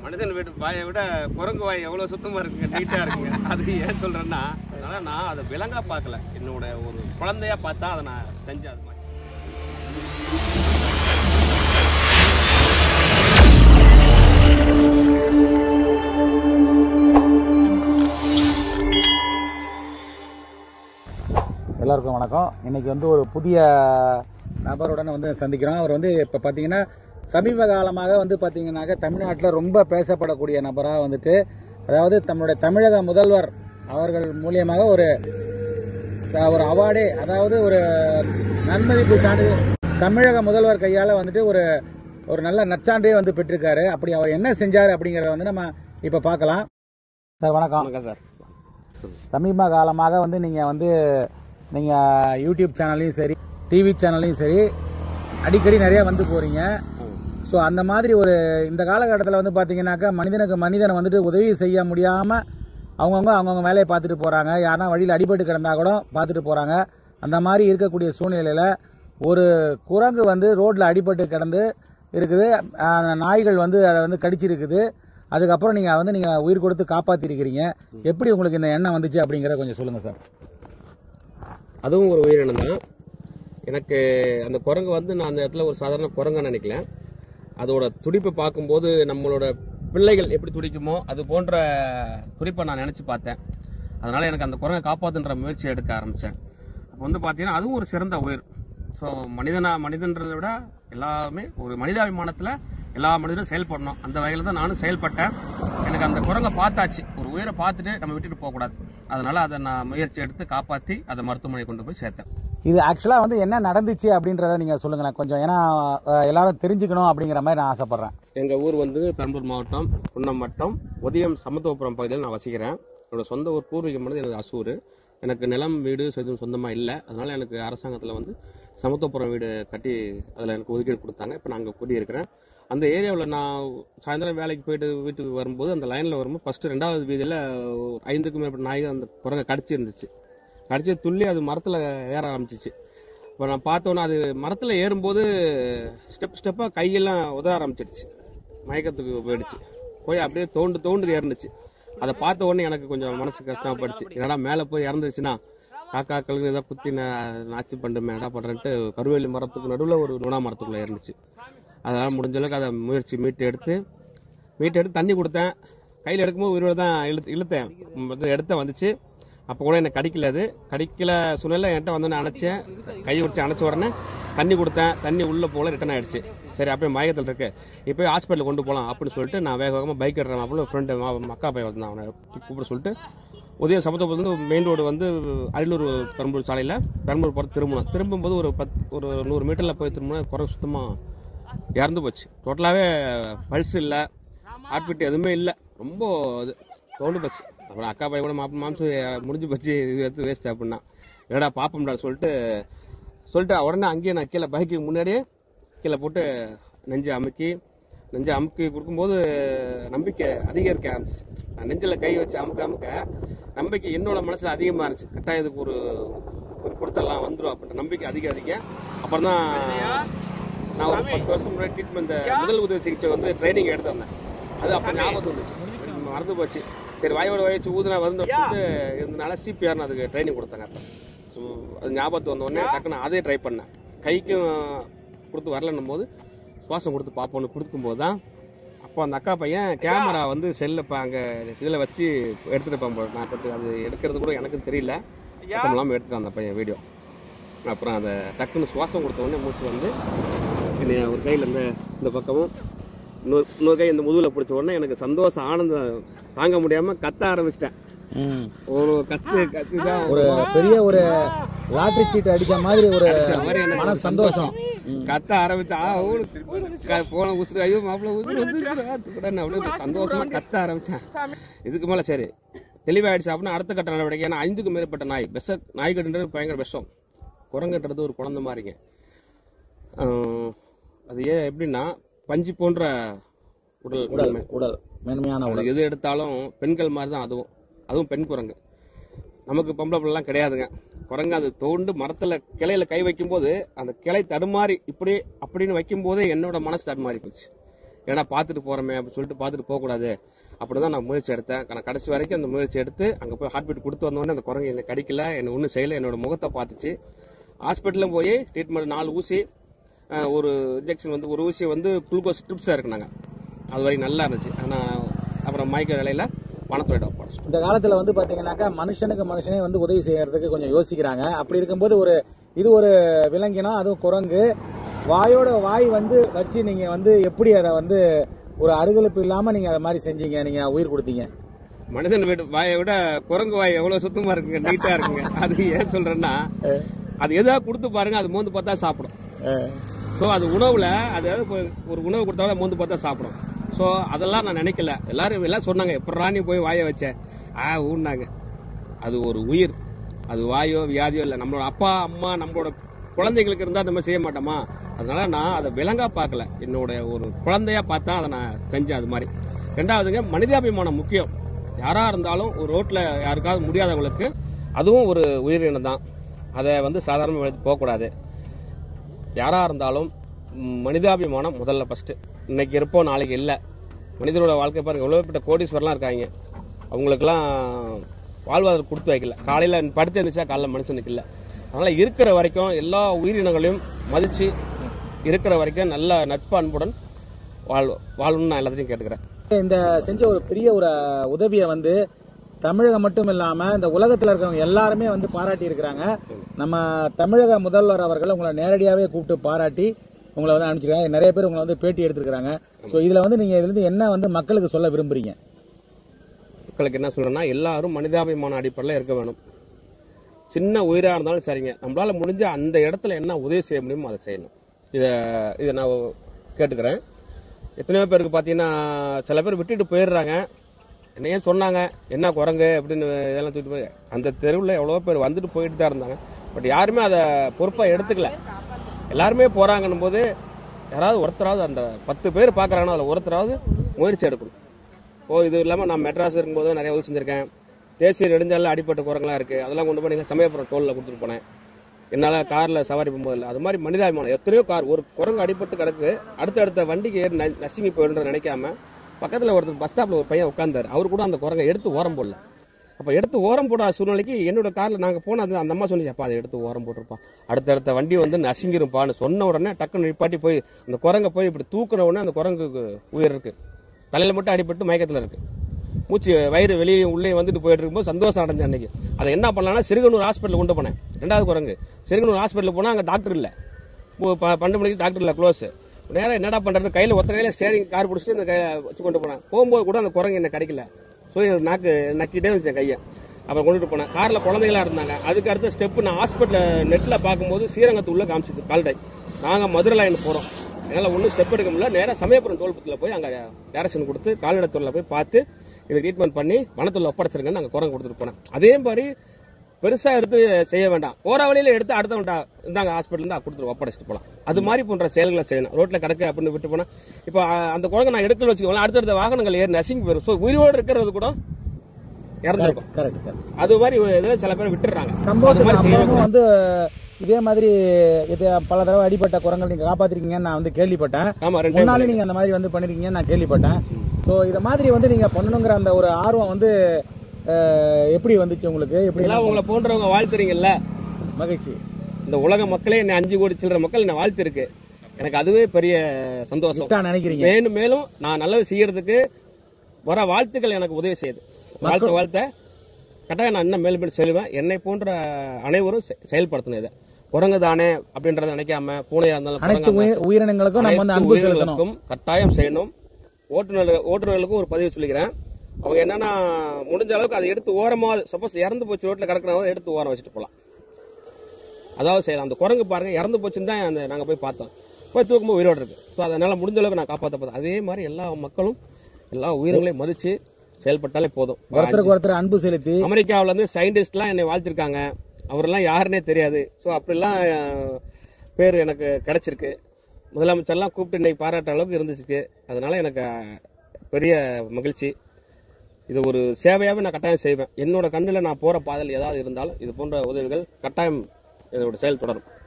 மனிதன் வீட்டு வாயை விட குரங்கு வாய் எவ்வளோ சுத்தமாக இருக்குங்க நீட்டாக இருக்குங்க அது ஏன் சொல்கிறேன்னா அதனால் நான் அதை விலங்கா பார்க்கல என்னோட ஒரு குழந்தையா பார்த்தா அதை நான் செஞ்சேன் அது மாதிரி எல்லாருக்கும் வணக்கம் இன்னைக்கு வந்து ஒரு புதிய நபருடன் வந்து சந்திக்கிறோம் அவர் வந்து இப்போ பார்த்தீங்கன்னா சமீப காலமாக வந்து பார்த்தீங்கன்னாக்க தமிழ்நாட்டில் ரொம்ப பேசப்படக்கூடிய நபராக வந்துட்டு அதாவது நம்மளுடைய தமிழக முதல்வர் அவர்கள் மூலியமாக ஒரு ச- ஒரு அவார்டே அதாவது ஒரு நன்மதிப்பு சான்றிதழ் தமிழக முதல்வர் கையால் வந்துட்டு ஒரு ஒரு நல்ல நற்சான்றே வந்து பெற்றிருக்காரு அப்படி அவர் என்ன செஞ்சார் அப்படிங்கிறத வந்து நம்ம இப்போ பார்க்கலாம் சார் வணக்கம் வணக்கம் சார் சமீப காலமாக வந்து நீங்கள் வந்து நீங்கள் யூடியூப் சேனல்லையும் சரி டிவி சேனல்லையும் சரி அடிக்கடி நிறைய வந்து போகிறீங்க ஸோ அந்த மாதிரி ஒரு இந்த காலகட்டத்தில் வந்து பார்த்தீங்கன்னாக்கா மனிதனுக்கு மனிதனை வந்துட்டு உதவி செய்ய முடியாமல் அவங்கவுங்க அவங்கவுங்க வேலையை பார்த்துட்டு போகிறாங்க யாருனா வழியில் அடிபட்டு கிடந்தா கூட பார்த்துட்டு போகிறாங்க அந்த மாதிரி இருக்கக்கூடிய சூழ்நிலையில் ஒரு குரங்கு வந்து ரோட்டில் அடிபட்டு கிடந்து இருக்குது அந்த நாய்கள் வந்து அதை வந்து கடிச்சிருக்குது அதுக்கப்புறம் நீங்கள் வந்து நீங்கள் உயிர் கொடுத்து காப்பாற்றிருக்கிறீங்க எப்படி உங்களுக்கு இந்த எண்ணம் வந்துச்சு அப்படிங்கிறத கொஞ்சம் சொல்லுங்கள் சார் அதுவும் ஒரு உயிரினம் தான் எனக்கு அந்த குரங்கு வந்து நான் அந்த இடத்துல ஒரு சாதாரண குரங்கா நினைக்கல அதோட துடிப்பை பார்க்கும்போது நம்மளோட பிள்ளைகள் எப்படி துடிக்குமோ அது போன்ற துடிப்பை நான் நினச்சி பார்த்தேன் அதனால எனக்கு அந்த குரங்கை காப்பாற்றுன்ற முயற்சி எடுக்க ஆரம்பித்தேன் அப்போ வந்து பார்த்தீங்கன்னா அதுவும் ஒரு சிறந்த உயிர் ஸோ மனிதனா மனிதன்றதை விட எல்லாமே ஒரு மனிதாபிமானத்தில் எல்லா மனிதனும் செயல்படணும் அந்த வகையில் தான் நானும் செயல்பட்டேன் எனக்கு அந்த குரங்கை பார்த்தாச்சு ஒரு உயிரை பார்த்துட்டு நம்ம விட்டுட்டு போகக்கூடாது அதனால அதை நான் முயற்சி எடுத்து காப்பாற்றி அதை மருத்துவமனை கொண்டு போய் சேர்த்தேன் இது ஆக்சுவலாக வந்து என்ன நடந்துச்சு அப்படின்றத நீங்கள் சொல்லுங்களேன் கொஞ்சம் ஏன்னா அஹ், எல்லாரும் தெரிஞ்சுக்கணும் அப்படிங்கிற மாதிரி நான் ஆசைப்பட்றேன் எங்கள் ஊர் வந்து பெரம்பலூர் மாவட்டம் குன்னம் வட்டம் உதயம் சமத்துவபுரம் பகுதியில் நான் வசிக்கிறேன் என்னோட சொந்த ஊர் பூர்வீகமானது எனது அசூர் எனக்கு நிலம் வீடு எதுவும் சொந்தமாக இல்லை அதனால எனக்கு அரசாங்கத்தில் வந்து சமத்துவபுரம் வீடு கட்டி அதில் எனக்கு ஒதுக்கீடு கொடுத்தாங்க இப்போ நான் அங்கே குடியிருக்கிறேன் அந்த ஏரியாவில் நான் சாயந்தரம் வேலைக்கு போயிட்டு வீட்டுக்கு வரும்போது அந்த லைனில் வரும்போது ஃபஸ்ட்டு ரெண்டாவது வீதியில் ஐந்துக்கும் மேற்பட்ட நாய் அந்த குரங்கை கடிச்சு இருந்துச்சு கடிச்சு துள்ளி அது மரத்தில் ஏற ஆரம்பிச்சிச்சு இப்போ நான் பார்த்தோன்னே அது மரத்தில் ஏறும்போது ஸ்டெப் ஸ்டெப்பாக கையெல்லாம் உதற ஆரம்பிச்சிடுச்சு மயக்கத்துக்கு போயிடுச்சு போய் அப்படியே தோண்டு தோண்டு இறந்துச்சு அதை பார்த்த உடனே எனக்கு கொஞ்சம் மனசு கஷ்டமாப்படுச்சு என்னடா மேலே போய் இறந்துருச்சுன்னா காக்கா கழுகு ஏதாவது குத்தி நான் நாஸ்தி பண்ணுமே என்ன பண்ணுறேன்ட்டு கருவேலி மரத்துக்கு நடுவில் ஒரு நுணா மரத்துக்குள்ளே இருந்துச்சு அதனால் முடிஞ்ச அளவுக்கு அதை முயற்சி மீட்டு எடுத்து மீட்டு எடுத்து தண்ணி கொடுத்தேன் கையில் எடுக்கும்போது உயிரோட தான் இழுத்து இழுத்தேன் வந்து எடுத்த வந்துச்சு அப்போ கூட எனக்கு கடிக்கல அது கடிக்கல சூழ்நிலை என்கிட்ட வந்து நான் அணைச்சேன் கையை பிடிச்சி அணைச்ச உடனே தண்ணி கொடுத்தேன் தண்ணி உள்ளே போல ரிட்டர்ன் ஆயிடுச்சு சரி அப்படியே மயக்கத்தில் இருக்கு இப்போ ஹாஸ்பிட்டல் கொண்டு போகலாம் அப்படின்னு சொல்லிட்டு நான் வேக வேகமாக பைக் எடுறேன் அப்புறம் ஃப்ரெண்டு அக்கா பையன் வந்தான் அவனை கூப்பிட சொல்லிட்டு உதய சமத்துவத்துலேருந்து மெயின் ரோடு வந்து அரியலூர் பெரம்பலூர் சாலையில் பெரம்பலூர் போகிற திரும்பணும் திரும்பும்போது ஒரு பத்து ஒரு நூறு மீட்டரில் போய் திரும்பினா குறை சுத்தமாக இறந்து போச்சு டோட்டலாகவே பல்ஸ் இல்லை ஹார்ட்பீட் எதுவுமே இல்லை ரொம்ப இது தோண்டு போச்சு அப்புறம் அக்கா பையன் கூட மாப்பு மாம்சம் முடிஞ்சு போச்சு இது எடுத்து வேஸ்ட் அப்படின்னா என்னடா பாப்போம்டா சொல்லிட்டு சொல்லிட்டு உடனே அங்கேயே நான் கீழே பைக்குக்கு முன்னாடியே கீழே போட்டு நெஞ்சை அமுக்கி நெஞ்சை அமுக்கி கொடுக்கும்போது நம்பிக்கை அதிகரிக்க ஆரம்பிச்சு நான் நெஞ்சில் கை வச்சு அமுக்க அமுக்க நம்பிக்கை என்னோட மனசில் அதிகமாக இருந்துச்சு கட்டாயம் இதுக்கு ஒரு ஒரு கொடுத்தலாம் வந்துடும் அப்படின்ற நம்பிக்கை அதிக அதிக அப்புறம் தான் நான் ஒரு பத்து வருஷம் முன்னாடி ட்ரீட்மெண்ட் முதல் உதவி சிகிச்சை வந்து ட்ரைனிங் எடுத்து வந்தேன் அது அப்போ ஞாபகம் வந்துச்சு மறந்து போச்சு சரி வாயோட வயச்சு ஊதுனா வந்து சொல்லிட்டு இருந்தனால சிபிஆர்னு அதுக்கு ட்ரைனிங் கொடுத்தாங்க அப்போ ஸோ அது ஞாபகத்து வந்த உடனே டக்குன்னு அதே ட்ரை பண்ணேன் கைக்கும் கொடுத்து வரலன்னும் போது சுவாசம் கொடுத்து பார்ப்போன்னு கொடுக்கும்போது தான் அப்போ அந்த அக்கா பையன் கேமரா வந்து செல்லில் இப்போ அங்கே இதில் வச்சு எடுத்துகிட்டு இருப்பான் போல. நான் இப்போ அது எடுக்கிறது கூட எனக்கும் தெரியல சத்தம் இல்லாமல் எடுத்துட்டான் அந்த பையன் வீடியோ அப்புறம் அந்த டக்குன்னு சுவாசம் கொடுத்த உடனே மூச்சு வந்து என்னை ஒரு கையில் இந்த இந்த பக்கமும் இன்னொரு இன்னொரு கை இந்த முதுகில் பிடிச்ச உடனே எனக்கு சந்தோஷம் ஆனந்தம் தாங்க முடியாமல் கத்த ஆரம்பிச்சிட்டேன் ஒரு கத்து கத்து தான் ஒரு பெரிய ஒரு லாட்ரி சீட் அடிச்ச மாதிரி ஒரு மாதிரி எனக்கு மன ஒரு சந்தோஷம் கத்த ஆரம்பிச்சா போன உசுறு ஐயோ மாப்பிள்ள உசுறு வந்துருக்குடா அப்படியே சந்தோஷமா கத்த ஆரம்பிச்சேன் இதுக்கு மேல சரி தெளிவாயிடுச்சு அப்படின்னா அடுத்த கட்ட நடவடிக்கை ஏன்னா ஐந்துக்கும் மேற்பட்ட நாய் விஷ நாய்கட்டுன்றது பயங்கர விஷம் குரங்குன்றது ஒரு குழந்தை மாதிரிங்க ஆஹ், அது ஏன் எப்படின்னா பஞ்சு போன்ற உடல் உடல் உடல் மென்மையான உடல் அவளுக்கு எது எடுத்தாலும் பெண்கள் மாதிரி தான் அதுவும் அதுவும் பெண் குரங்கு நமக்கு பொம்பளை பிள்ளைலாம் கிடையாதுங்க குரங்கு அது தோண்டு மரத்துல கிளையில கை வைக்கும்போது அந்த கிளை தடுமாறி இப்படி அப்படின்னு வைக்கும்போதே என்னோட மனசு தடுமாறி போச்சு ஏன்னா பார்த்துட்டு போறோமே அப்படின்னு சொல்லிட்டு பார்த்துட்டு போகக்கூடாது அப்படி தான் நான் முயற்சி எடுத்தேன் நான் கடைசி வரைக்கும் அந்த முயற்சி எடுத்து அங்கே போய் ஹார்ட் பீட் கொடுத்து வந்தோடனே அந்த குரங்கு என்னை கடிக்கல என்னை ஒன்றும் செய்யல என்னோட முகத்தை பார்த்துச்சு ஹாஸ்பிட்டலும் போய் ட்ரீட்மெண்ட் நாலு ஊசி அஹ், ஒரு இன்ஜெக்ஷன் வந்து ஒரு ஊசி வந்து குளுக்கோஸ் ட்ரிப்ஸாக இருக்குனாங்க அது வரைக்கும் நல்லா இருந்துச்சு ஆனால் அப்புறம் மயக்க நிலையில பணத்தோட ஒப்படைச்சிட்டோம் இந்த காலத்துல வந்து பாத்தீங்கன்னாக்கா மனுஷனுக்கு மனுஷனே வந்து உதவி செய்யறதுக்கு கொஞ்சம் யோசிக்கிறாங்க அப்படி இருக்கும்போது ஒரு இது ஒரு விலங்கினம் அதுவும் குரங்கு வாயோட வாய் வந்து வச்சு நீங்க வந்து எப்படி அதை வந்து ஒரு அருகலுப்பு இல்லாம நீங்க அதை மாதிரி செஞ்சீங்க நீங்க உயிர் கொடுத்தீங்க மனிதன் வீடு வாயை விட குரங்கு வாய் எவ்வளவு சுத்தமா இருக்குங்க நீட்டா இருக்குங்க அது ஏன் சொல்றேன்னா அது எதா கொடுத்து பாருங்க அது மோந்து பார்த்தா சாப்பிடும் ஸோ அது உணவுல அதாவது இப்போ ஒரு உணவு கொடுத்தா மோந்து பார்த்தா சாப்பிடும் ஸோ அதெல்லாம் நான் நினைக்கல எல்லாரும் எல்லாம் சொன்னாங்க எப்போ ராணி போய் வாயை வச்ச ஆ ஊன்னாங்க அது ஒரு உயிர் அது வாயோ வியாதியோ இல்லை நம்மளோட அப்பா அம்மா நம்மளோட குழந்தைங்களுக்கு இருந்தால் அந்த மாதிரி செய்ய மாட்டோமா அதனால நான் அதை விலங்கா பார்க்கல என்னோட ஒரு குழந்தையா பார்த்தா அதை நான் செஞ்சேன் அது மாதிரி ரெண்டாவதுங்க மனிதாபிமானம் முக்கியம் யாரா இருந்தாலும் ஒரு ரோட்ல யாருக்காவது முடியாதவங்களுக்கு அதுவும் ஒரு உயிரினம் தான் அதை வந்து சாதாரணமாக எடுத்து போகக்கூடாது யாராக இருந்தாலும் ம், மனிதாபிமானம் முதல்ல ஃபஸ்ட்டு இன்னைக்கு இருப்போம் நாளைக்கு இல்லை மனிதனோட வாழ்க்கை பாருங்க எவ்வளோ பெற்ற கோடீஸ்வரலாம் இருக்காங்க அவங்களுக்கெல்லாம் வாழ்வாதாரம் கொடுத்து வைக்கல காலையில் படுத்து இருந்துச்சா காலைல மனுஷனுக்கு இல்லை அதனால் இருக்கிற வரைக்கும் எல்லா உயிரினங்களையும் மதித்து இருக்கிற வரைக்கும் நல்ல நட்பு அன்புடன் வாழ் வாழணும்னு நான் எல்லாத்தையும் கேட்டுக்கிறேன் இந்த செஞ்ச ஒரு பெரிய ஒரு உதவியை வந்து தமிழகம் மட்டும் இல்லாம இந்த உலகத்துல இருக்கிறவங்க எல்லாருமே வந்து பாராட்டி இருக்கிறாங்க நம்ம தமிழக முதல்வர் அவர்கள் உங்களை நேரடியாவே கூப்பிட்டு பாராட்டி உங்களை வந்து அனுப்பிச்சிருக்காங்க நிறைய பேர் உங்களை வந்து பேட்டி எடுத்திருக்காங்க சோ இதுல வந்து நீங்க இதுல இருந்து என்ன வந்து மக்களுக்கு சொல்ல விரும்புறீங்க மக்களுக்கு என்ன சொல்றேன்னா எல்லாரும் மனிதாபிமான அடிப்படையில் இருக்க வேணும் சின்ன உயிராக இருந்தாலும் சரிங்க நம்மளால முடிஞ்ச அந்த இடத்துல என்ன உதவி செய்ய முடியுமோ அதை செய்யணும் இதை இதை நான் கேட்டுக்கிறேன் எத்தனையோ பேருக்கு பார்த்தீங்கன்னா சில பேர் விட்டுட்டு போயிடுறாங்க என்னையே சொன்னாங்க என்ன குரங்கு அப்படின்னு இதெல்லாம் தூக்கிட்டு போய் அந்த தெருவில் எவ்வளோ பேர் வந்துட்டு போயிட்டு தான் இருந்தாங்க பட் யாருமே அதை பொறுப்பாக எடுத்துக்கல எல்லாருமே போகிறாங்கன்னும் போது யாராவது ஒருத்தராவது அந்த பத்து பேர் பார்க்குறாங்கன்னா அதில் ஒருத்தராவது முயற்சி எடுக்கணும் ஓ இது இல்லாமல் நான் மெட்ராஸ் இருக்கும்போது நிறைய உதவி செஞ்சிருக்கேன் தேசிய நெடுஞ்சாலில் அடிப்பட்ட குரங்கெல்லாம் இருக்குது அதெல்லாம் கொண்டு போய் நீங்கள் சமயபுரம் டோலில் கொடுத்துட்டு போனேன் என்னால் காரில் சவாரி போகும்போது இல்லை அது மாதிரி மனிதாபிமானம் எத்தனையோ கார் ஒரு குரங்கு அடிபட்டு கிடக்கு அடுத்தடுத்த வண்டிக்கு ஏறி ந- நசுங்கி போயிடுன்ற நினைக்காம பக்கத்தில் ஒருத்தர் பஸ் ஸ்டாப்பில் ஒரு பையன் உட்காந்தார் அவர் கூட அந்த குரங்கை எடுத்து ஓரம் போடல அப்போ எடுத்து ஓரம் போடாத சூழ்நிலைக்கு என்னோட காரில் நாங்கள் போனது அந்த அம்மா சொன்னிச்சு அப்பா அதை எடுத்து ஓரம் போட்டிருப்பா அடுத்தடுத்த வண்டி வந்து நசுங்கிருப்பான்னு சொன்ன உடனே டக்குன்னு நிப்பாட்டி போய் அந்த குரங்கை போய் இப்படி தூக்குன உடனே அந்த குரங்குக்கு உயிர் இருக்கு தலையில் மட்டும் அடிபட்டு மயக்கத்தில் இருக்கு மூச்சு வயிறு வெளியே உள்ளே வந்துட்டு போயிட்டு இருக்கும்போது சந்தோஷம் அடைஞ்சேன் அன்னைக்கு அதை என்ன பண்ணலாம்னா சிறுகனூர் ஹாஸ்பிட்டல் கொண்டு போனேன் ரெண்டாவது குரங்கு சிறுகனூர் ஹாஸ்பிட்டல் போனால் அங்கே டாக்டர் இல்லை மு- ப- பன்னெண்டு மணிக்கு டாக்டர் இல்லை க்ளோஸ் நேரா என்னடா பண்றது கையில் ஒத்த கையில் ஸ்டேரிங் கார் பிடிச்சிட்டு இந்த கையை வச்சு கொண்டு போனேன் போகும்போது கூட அந்த குரங்கு என்ன கிடைக்கல ஸோ எனக்கு நாக்கு நக்கிட்டே இருந்துச்சு கையை அப்புறம் கொண்டுட்டு போனேன் காரில் குழந்தைகளா இருந்தாங்க அதுக்கு அடுத்த ஸ்டெப் நான் ஹாஸ்பிட்டலில் நெட்டில் பார்க்கும்போது ஸ்ரீரங்கத்து உள்ள காமிச்சிது கால்டை நாங்கள் மதுரை லைன் போகிறோம் என்னால் ஒன்றும் ஸ்டெப் எடுக்க முடியல நேராக சமயபுரம் டோல்பத்தில் போய் அங்கே டேரக்ஷன் கொடுத்து கால்நடைத்துறையில் போய் பார்த்து இதை ட்ரீட்மெண்ட் பண்ணி வனத்துல ஒப்படைச்சிருங்கன்னு நாங்கள் குரங்கு கொடுத்துட்டு போனேன் அதே மாதிரி பெருசா எடுத்து செய்ய வேண்டாம் போற வழியில எடுத்து அடுத்தவன்டா இந்தாங்க ஹாஸ்பிட்டல் இருந்து கொடுத்துட்டு ஒப்படைச்சிட்டு போலாம் அது மாதிரி போன்ற செயல்களை செய்யணும் ரோட்ல கிடக்கு அப்படின்னு விட்டு போனா இப்போ அஹ், அந்த குரங்கு நான் எடுக்கல வச்சுக்கோங்களேன் அடுத்தடுத்த வாகனங்கள் ஏறி நசிங்கி போயிடும் ஸோ உயிரோடு இருக்கிறது கூட இறந்துருக்கும் கரெக்ட் கரெக்ட் அது மாதிரி ஏதோ சில பேர் விட்டுறாங்க அது சம்பவத்துக்கு மாதிரி செய்யவே அப்புறமும் வந்து இதே மாதிரி இது பல தடவை அடிபட்ட குரங்கள் நீங்க காப்பாத்திருக்கீங்கன்னு நான் வந்து கேள்விப்பட்டேன் ஆமா ரெண்டு time முன்னாலே நீங்க அந்த மாதிரி வந்து பண்ணிருக்கீங்கன்னு நான் கேள்விப்பட்டேன் சோ இத மாதிரி வந்து நீங்க பண்ணணுங்கிற அந்த ஒரு ஆர்வம் வந்து அஹ், எப்படி வந்துச்சு உங்களுக்கு எப்படி எல்லாம் உங்களை போன்றவங்க வாழ்த்துறீங்கல்ல மகிழ்ச்சி இந்த உலக மக்களே என்ன அஞ்சு கோடி சில்லற மக்கள் என்ன வாழ்த்திருக்கு எனக்கு அதுவே பெரிய சந்தோஷம் கிஃப்டா நினைக்கிறீங்க மேலும் மேலும் நான் நல்லது செய்யறதுக்கு வர வாழ்த்துக்கள் எனக்கு உதவி செய்யுது வாழ்த்த வாழ்த்த கட்டாயம் நான் இன்னும் மேலும் மேலும் சொல்லுவேன் என்னை போன்ற அனைவரும் செ- செயல்படுத்தணும் இதை குரங்கு தானே அப்படின்றத நினைக்காம பூனையா இருந்தாலும் அனைத்து குரங்கா உயிர்- உயிரினங்களுக்கும் நம்ம வந்து அனைத்து அன்பு செலுத்தணும் உயிர்களுக்கும் கட்டாயம் செய்யணும் ஓட்டுநர் ஓட்டுநர்களுக்கும் ஒரு பதிவு சொல்லிக்கிறேன் அவங்க என்னன்னா முடிஞ்ச அளவுக்கு அதை எடுத்து ஓரமா சப்போஸ் இறந்து போச்சு ரோட்ல கிடக்கிறவங்க எடுத்து ஓரம் வச்சுட்டு போலாம் அதாவது செய்யலாம் அந்த குரங்கு பாருங்க இறந்து போச்சுன்னு தான் அந்த நாங்க போய் பார்த்தோம் போய் தூக்கும்போது உயிரோடு இருக்கு ஸோ அதனால முடிஞ்ச அளவுக்கு நான் காப்பாற்ற போதும் அதே மாதிரி எல்லா மக்களும் எல்லா உயிரினங்களையும் மதிச்சு செயல்பட்டாலே போதும் ஒருத்தருக்கு ஒருத்தர் அன்பு செலுத்தி அமெரிக்காவுல இருந்து சயின்டிஸ்ட்லாம் என்னை வாழ்த்திருக்காங்க அவரெல்லாம் யாருன்னே தெரியாது ஸோ அப்படிலாம் அஹ், பேர் எனக்கு கிடைச்சிருக்கு முதலமைச்சர்லாம் கூப்பிட்டு இன்னைக்கு பாராட்ட அளவுக்கு இருந்துச்சு அதனால எனக்கு அஹ், பெரிய மகிழ்ச்சி இது ஒரு சேவையாகவே நான் கட்டாயம் செய்வேன் என்னோட கண்ணில் நான் போற பாதையில் ஏதாவது இருந்தாலும் இது போன்ற உதவிகள் கட்டாயம் இதோட செயல் தொடரும்